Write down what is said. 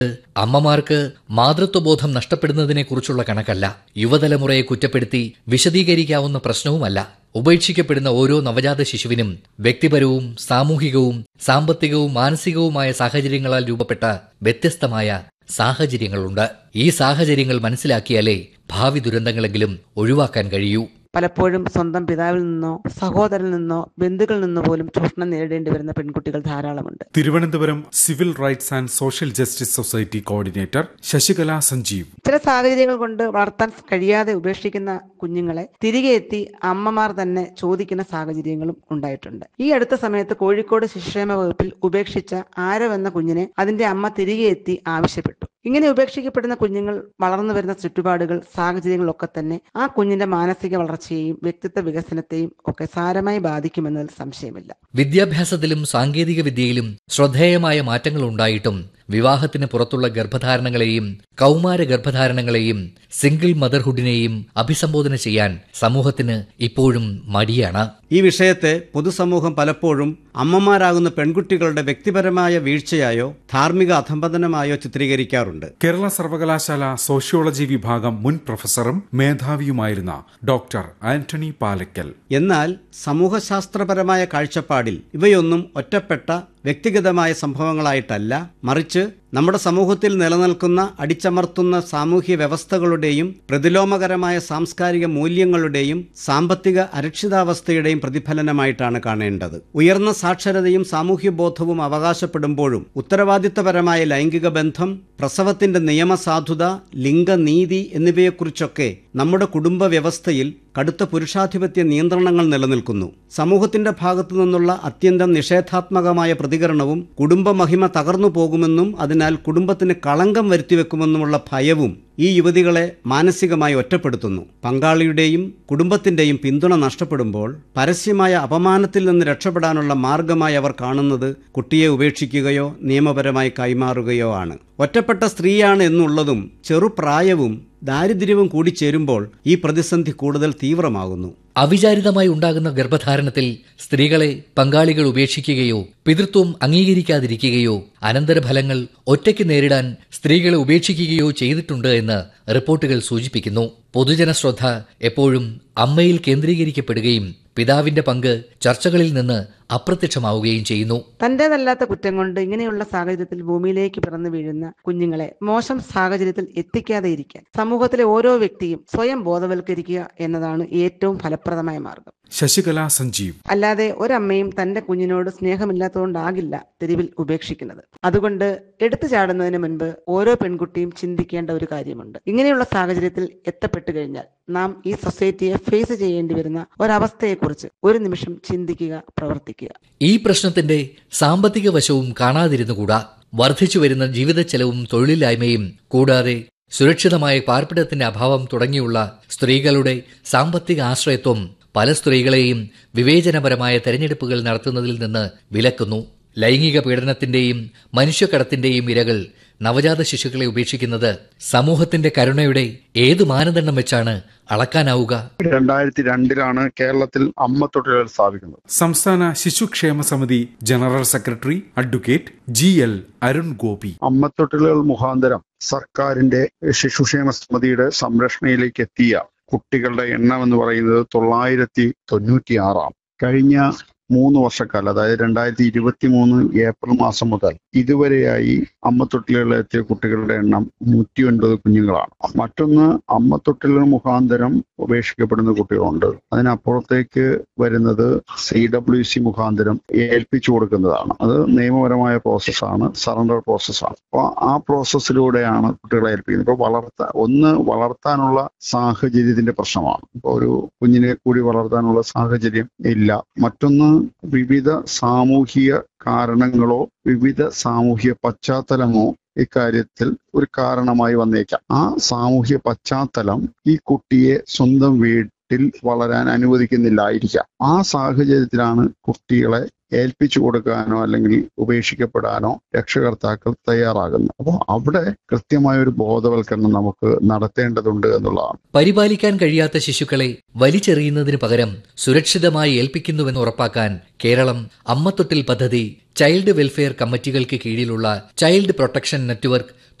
അമ്മമാർക്ക് മാതൃത്വബോധം നഷ്ടപ്പെടുന്നതിനെക്കുറിച്ചുള്ള കണക്കല്ല യുവതലമുറയെ കുറ്റപ്പെടുത്തി വിശദീകരിക്കാവുന്ന പ്രശ്നവുമല്ല ഉപേക്ഷിക്കപ്പെടുന്ന ഓരോ നവജാത ശിശുവിനും വ്യക്തിപരവും സാമൂഹികവും സാമ്പത്തികവും മാനസികവുമായ സാഹചര്യങ്ങളാൽ രൂപപ്പെട്ട വ്യത്യസ്തമായ സാഹചര്യങ്ങളുണ്ട് ഈ സാഹചര്യങ്ങൾ മനസ്സിലാക്കിയാലേ ഭാവി ദുരന്തങ്ങളെങ്കിലും ഒഴിവാക്കാൻ കഴിയൂ പലപ്പോഴും സ്വന്തം പിതാവിൽ നിന്നോ സഹോദരനിൽ നിന്നോ ബന്ധുക്കളിൽ നിന്നോ പോലും ചൂഷണം നേരിടേണ്ടി വരുന്ന പെൺകുട്ടികൾ ധാരാളമുണ്ട് Thiruvananthapuram civil rights and social justice society coordinator Sasikala Sanjeev ചില സാഹചര്യങ്ങൾ കൊണ്ട് വളർത്താൻ കഴിയാതെ ഉപേക്ഷിക്കുന്ന കുഞ്ഞുങ്ങളെ തിരികെ എത്തി അമ്മമാർ തന്നെ ചോദിക്കുന്ന സാഹചര്യങ്ങളും ഉണ്ടായിട്ടുണ്ട് ഈ അടുത്ത സമയത്ത് കോഴിക്കോട് ശിശുക്ഷേമ വകുപ്പിൽ ഉപേക്ഷിച്ച ആരോ എന്ന കുഞ്ഞിനെ അതിന്റെ അമ്മ തിരികെ എത്തി ആവശ്യപ്പെട്ടു ഇങ്ങനെ ഉപേക്ഷിക്കപ്പെടുന്ന കുഞ്ഞുങ്ങൾ വളർന്നു വരുന്ന ചുറ്റുപാടുകൾ സാഹചര്യങ്ങളൊക്കെ തന്നെ ആ കുഞ്ഞിന്റെ മാനസിക വളർച്ചയെയും വ്യക്തിത്വ വികസനത്തെയും ഒക്കെ സാരമായി ബാധിക്കുമെന്നതിൽ സംശയമില്ല വിദ്യാഭ്യാസത്തിലും സാങ്കേതിക വിദ്യയിലും ശ്രദ്ധേയമായ മാറ്റങ്ങൾ ഉണ്ടായിട്ടും വിവാഹത്തിന് പുറത്തുള്ള ഗർഭധാരണങ്ങളെയും കൗമാര ഗർഭധാരണങ്ങളെയും സിംഗിൾ മദർഹുഡിനെയും അഭിസംബോധന ചെയ്യാൻ സമൂഹത്തിന് ഇപ്പോഴും മടിയാണ് ഈ വിഷയത്തെ പൊതുസമൂഹം പലപ്പോഴും അമ്മമാരാകുന്ന പെൺകുട്ടികളുടെ വ്യക്തിപരമായ വീഴ്ചയായോ ധാർമ്മിക അധംപതനമായോ ചിത്രീകരിക്കാറുണ്ട് കേരള സർവകലാശാല സോഷ്യോളജി വിഭാഗം മുൻ പ്രൊഫസറും മേധാവിയുമായിരുന്ന ഡോക്ടർ ആന്റണി പാലക്കൽ എന്നാൽ സമൂഹശാസ്ത്രപരമായ കാഴ്ചപ്പാടിൽ ഇവയൊന്നും ഒറ്റപ്പെട്ട വ്യക്തിഗതമായ സംഭവങ്ങളായിട്ടല്ല മറിച്ച് നമ്മുടെ സമൂഹത്തിൽ നിലനിൽക്കുന്ന അടിച്ചമർത്തുന്ന സാമൂഹ്യ വ്യവസ്ഥകളുടെയും പ്രതിലോമകരമായ സാംസ്കാരിക മൂല്യങ്ങളുടെയും സാമ്പത്തിക അരക്ഷിതാവസ്ഥയുടെയും പ്രതിഫലനമായിട്ടാണ് കാണേണ്ടത് ഉയർന്ന സാക്ഷരതയും സാമൂഹ്യ ബോധവും അവകാശപ്പെടുമ്പോഴും ഉത്തരവാദിത്തപരമായ ലൈംഗിക ബന്ധം പ്രസവത്തിന്റെ നിയമസാധുത ലിംഗനീതി എന്നിവയെക്കുറിച്ചൊക്കെ നമ്മുടെ കുടുംബ വ്യവസ്ഥയിൽ കടുത്ത പുരുഷാധിപത്യ നിയന്ത്രണങ്ങൾ നിലനിൽക്കുന്നു സമൂഹത്തിന്റെ ഭാഗത്തു നിന്നുള്ള അത്യന്തം നിഷേധാത്മകമായ പ്രതികരണവും കുടുംബമഹിമ തകർന്നു പോകുമെന്നും അതിനാൽ കുടുംബത്തിന് കളങ്കം വരുത്തിവെക്കുമെന്നുമുള്ള ഭയവും ഈ യുവതികളെ മാനസികമായി ഒറ്റപ്പെടുത്തുന്നു പങ്കാളിയുടെയും കുടുംബത്തിന്റെയും പിന്തുണ നഷ്ടപ്പെടുമ്പോൾ പരസ്യമായ അപമാനത്തിൽ നിന്ന് രക്ഷപ്പെടാനുള്ള മാർഗമായി അവർ കാണുന്നത് കുട്ടിയെ ഉപേക്ഷിക്കുകയോ നിയമപരമായി കൈമാറുകയോ ആണ് ഒറ്റപ്പെട്ട സ്ത്രീയാണ് എന്നുള്ളതും ചെറുപ്രായവും ദാരിദ്ര്യവും കൂടി ചേരുമ്പോൾ ഈ പ്രതിസന്ധി കൂടുതൽ തീവ്രമാകുന്നു അവിചാരിതമായി ഉണ്ടാകുന്ന ഗർഭധാരണത്തിൽ സ്ത്രീകളെ പങ്കാളികൾ ഉപേക്ഷിക്കുകയോ പിതൃത്വം അംഗീകരിക്കാതിരിക്കുകയോ അനന്തരഫലങ്ങൾ ഒറ്റയ്ക്ക് നേരിടാൻ സ്ത്രീകളെ ഉപേക്ഷിക്കുകയോ ചെയ്തിട്ടുണ്ട് എന്ന് റിപ്പോർട്ടുകൾ സൂചിപ്പിക്കുന്നു പൊതുജന ശ്രദ്ധ എപ്പോഴും അമ്മയിൽ കേന്ദ്രീകരിക്കപ്പെടുകയും പിതാവിന്റെ പങ്ക് ചർച്ചകളിൽ നിന്ന് അപ്രത്യക്ഷമാവുകയും ചെയ്യുന്നു തന്റേതല്ലാത്ത കുറ്റം കൊണ്ട് ഇങ്ങനെയുള്ള സാഹചര്യത്തിൽ ഭൂമിയിലേക്ക് പിറന്നു വീഴുന്ന കുഞ്ഞുങ്ങളെ മോശം സാഹചര്യത്തിൽ എത്തിക്കാതെ ഇരിക്കാൻ സമൂഹത്തിലെ ഓരോ വ്യക്തിയും സ്വയം ബോധവൽക്കരിക്കുക എന്നതാണ് ഏറ്റവും ഫലപ്രദമായ മാർഗം ശശികല സഞ്ജീവ് അല്ലാതെ ഒരമ്മയും തന്റെ കുഞ്ഞിനോട് സ്നേഹമില്ലാത്തതുകൊണ്ടാകില്ല തെരുവിൽ ഉപേക്ഷിക്കുന്നത് അതുകൊണ്ട് എടുത്തു ചാടുന്നതിന് മുൻപ് ഓരോ പെൺകുട്ടിയും ചിന്തിക്കേണ്ട ഒരു കാര്യമുണ്ട് ഇങ്ങനെയുള്ള സാഹചര്യത്തിൽ എത്തപ്പെട്ടു കഴിഞ്ഞാൽ നാം ഈ സൊസൈറ്റിയെ ഫേസ് ചെയ്യേണ്ടി വരുന്ന ഒരവസ്ഥയെക്കുറിച്ച് ഒരു നിമിഷം ചിന്തിക്കുക പ്രവർത്തിക്കുക ഈ പ്രശ്നത്തിന്റെ സാമ്പത്തിക വശവും കാണാതിരുന്നുകൂടാ വർദ്ധിച്ചു വരുന്ന ജീവിത ചെലവും തൊഴിലില്ലായ്മയും കൂടാതെ സുരക്ഷിതമായ പാർപ്പിടത്തിന്റെ അഭാവം തുടങ്ങിയുള്ള സ്ത്രീകളുടെ സാമ്പത്തിക ആശ്രയത്വം പല സ്ത്രീകളെയും വിവേചനപരമായ തെരഞ്ഞെടുപ്പുകൾ നടത്തുന്നതിൽ നിന്ന് വിലക്കുന്നു ലൈംഗിക പീഡനത്തിന്റെയും മനുഷ്യക്കടത്തിന്റെയും ഇരകൾ നവജാത ശിശുക്കളെ ഉപേക്ഷിക്കുന്നത് സമൂഹത്തിന്റെ കരുണയുടെ ഏത് മാനദണ്ഡം വെച്ചാണ് അളക്കാനാവുക രണ്ടായിരത്തി രണ്ടിലാണ് കേരളത്തിൽ അമ്മ തൊട്ടിലുകൾ സ്ഥാപിക്കുന്നത് സംസ്ഥാന ശിശുക്ഷേമ സമിതി general secretary advocate G L Arun Gopi അമ്മ തൊട്ടിലുകൾ മുഖാന്തരം സർക്കാരിന്റെ ശിശുക്ഷേമ സമിതിയുടെ സംരക്ഷണയിലേക്ക് എത്തിയ കുട്ടികളുടെ എണ്ണം എന്ന് പറയുന്നത് തൊള്ളായിരത്തി തൊണ്ണൂറ്റി ആറാം കഴിഞ്ഞ മൂന്ന് വർഷക്കാലം അതായത് രണ്ടായിരത്തി ഇരുപത്തി മൂന്ന് ഏപ്രിൽ മാസം മുതൽ ഇതുവരെയായി അമ്മത്തൊട്ടിലുകളിൽ എത്തിയ കുട്ടികളുടെ എണ്ണം നൂറ്റി ഒൻപത് കുഞ്ഞുങ്ങളാണ് മറ്റൊന്ന് അമ്മത്തൊട്ടിലുകൾ മുഖാന്തരം ഉപേക്ഷിക്കപ്പെടുന്ന കുട്ടികളുണ്ട് അതിനപ്പുറത്തേക്ക് വരുന്നത് സി ഡബ്ല്യു സി മുഖാന്തരം ഏൽപ്പിച്ചു കൊടുക്കുന്നതാണ് അത് നിയമപരമായ പ്രോസസ്സാണ് സറണ്ടർ പ്രോസസ്സാണ് അപ്പോൾ ആ പ്രോസസ്സിലൂടെയാണ് കുട്ടികളെ ഏൽപ്പിക്കുന്നത് ഇപ്പോൾ വളർത്താൻ ഒന്ന് വളർത്താനുള്ള സാഹചര്യത്തിന്റെ പ്രശ്നമാണ് ഇപ്പോൾ ഒരു കുഞ്ഞിനെ കൂടി വളർത്താനുള്ള സാഹചര്യം ഇല്ല മറ്റൊന്ന് വിവിധ സാമൂഹിക കാരണങ്ങളോ വിവിധ സാമൂഹിക പശ്ചാത്തലമോ ഇക്കാര്യത്തിൽ ഒരു കാരണമായി വന്നേക്കാം ആ സാമൂഹ്യ പശ്ചാത്തലം ഈ കുട്ടിയെ സ്വന്തം വീട്ടിൽ വീട്ടിൽ വളരാൻ അനുവദിക്കുന്നില്ലായിരിക്കാം ആ സാഹചര്യത്തിലാണ് കുട്ടികളെ ഏൽപ്പിച്ചു കൊടുക്കാനോ അല്ലെങ്കിൽ ഉപേക്ഷിക്കപ്പെടാനോ രക്ഷകർത്താക്കൾ തയ്യാറാകുന്നത് അപ്പോൾ അവിടെ കൃത്യമായ ഒരു ബോധവൽക്കരണം നമുക്ക് നടത്തേണ്ടതുണ്ട് എന്നുള്ളതാണ് പരിപാലിക്കാൻ കഴിയാത്ത ശിശുക്കളെ വലിച്ചെറിയുന്നതിന് പകരം സുരക്ഷിതമായി ഏൽപ്പിക്കുന്നുവെന്ന് ഉറപ്പാക്കാൻ കേരളം അമ്മത്തൊട്ടിൽ പദ്ധതി ചൈൽഡ് വെൽഫെയർ കമ്മിറ്റികൾക്ക് കീഴിലുള്ള ചൈൽഡ് പ്രൊട്ടക്ഷൻ നെറ്റ്വർക്ക്